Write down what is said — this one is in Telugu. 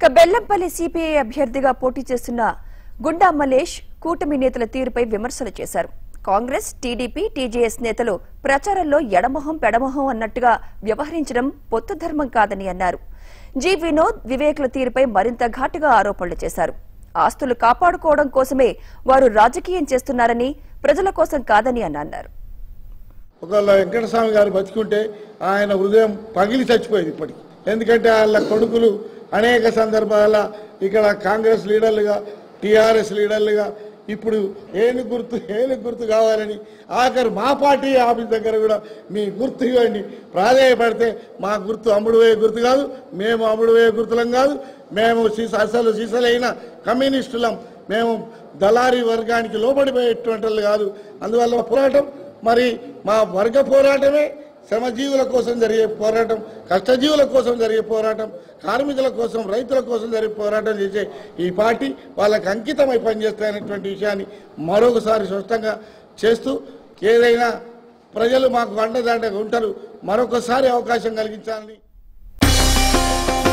ఇక బెల్లంపల్లి సిపిఐ అభ్యర్థిగా పోటీ చేస్తున్న గుండా మలేష్ కూటమి నేతల తీరుపై విమర్శలు చేశారు కాంగ్రెస్ టీడీపీ టీజేఎస్ నేతలు ప్రచారంలో ఎడమొహం పెడమొహం అన్నట్టుగా వ్యవహరించడం పొత్తు ధర్మం కాదని అన్నారు జి వినోద్ వివేకుల తీరుపై మరింత ఘాటుగా ఆరోపణలు చేశారు ఆస్తులు కాపాడుకోవడం కోసమే వారు రాజకీయం చేస్తున్నారని ప్రజల కోసం కాదని అని అన్నారు ఒకవేళ వెంకటస్వామి గారు బతికుంటే ఆయన హృదయం పగిలి చచ్చిపోయేది ఇప్పటికి ఎందుకంటే వాళ్ళ కొడుకులు అనేక సందర్భాల ఇక్కడ కాంగ్రెస్ లీడర్లుగా టీఆర్ఎస్ లీడర్లుగా ఇప్పుడు ఏను గుర్తు ఏను గుర్తు కావాలని ఆఖరు మా పార్టీ ఆఫీస్ దగ్గర కూడా మీ గుర్తు ఇవ్వండి ప్రాధాయపడితే మా గుర్తు అమ్ముడు పోయే గుర్తు కాదు మేము అమ్ముడు పోయే గుర్తులం కాదు మేము సీస అసలు సీసలైన కమ్యూనిస్టులం మేము దళారీ వర్గానికి లోబడిపోయేటువంటి వాళ్ళు కాదు అందువల్ల పోరాటం మరి మా వర్గ పోరాటమే శ్రమజీవుల కోసం జరిగే పోరాటం కష్టజీవుల కోసం జరిగే పోరాటం కార్మికుల కోసం రైతుల కోసం జరిగే పోరాటం చేసే ఈ పార్టీ వాళ్ళకి అంకితమై పనిచేస్తాయనేటువంటి విషయాన్ని మరొకసారి స్పష్టంగా చేస్తూ ఏదైనా ప్రజలు మాకు అండదండగా ఉంటారు మరొకసారి అవకాశం కలిగించాలని